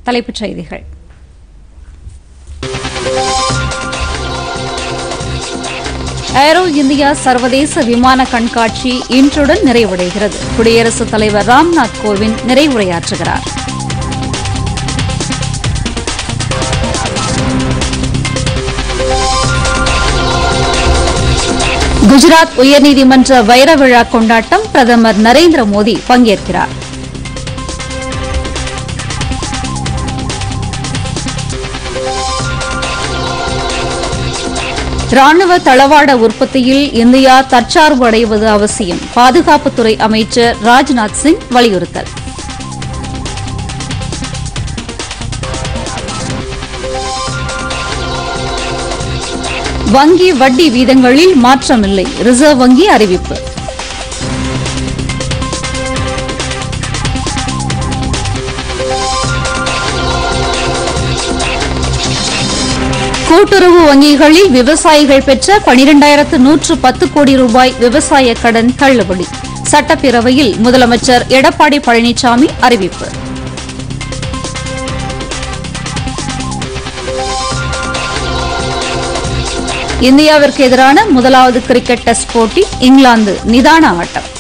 தலைப்புச் செய்திகள் aero India சர்வதேச விமான கண்காட்சி இன்றுடன் நிறைவடைகிறது குடியரசுத் தலைவர் ராம்நாத் கோவிந்த் நிறைவுரையாற்றுகிறார் குஜராத் உயர்நீதிமன்ற வைர விழா கொண்டாட்டம் பிரதமர் நரேந்திர மோடி பங்கேற்கிறார் ராணுவ தளவாட உற்பத்தியில் இந்தியா தற்சார்பு அடைவது அவசியம் பாதுகாப்புத்துறை அமைச்சர் ராஜ்நாத் சிங் வலியுறுத்தல் வங்கி வட்டி வீதங்களில் மாற்றமில்லை ரிசர்வ் வங்கி அறிவிப்பு கூட்டுறவு வங்கிகளில் விவசாயிகள் பெற்ற பனிரெண்டாயிரத்து நூற்று பத்து கோடி ரூபாய் விவசாய கடன் தள்ளுபடி சட்டப்பேரவையில் முதலமைச்சர் எடப்பாடி பழனிசாமி அறிவிப்பு இந்தியாவிற்கு எதிரான முதலாவது கிரிக்கெட் டெஸ்ட் போட்டி இங்கிலாந்து நிதான ஆட்டம்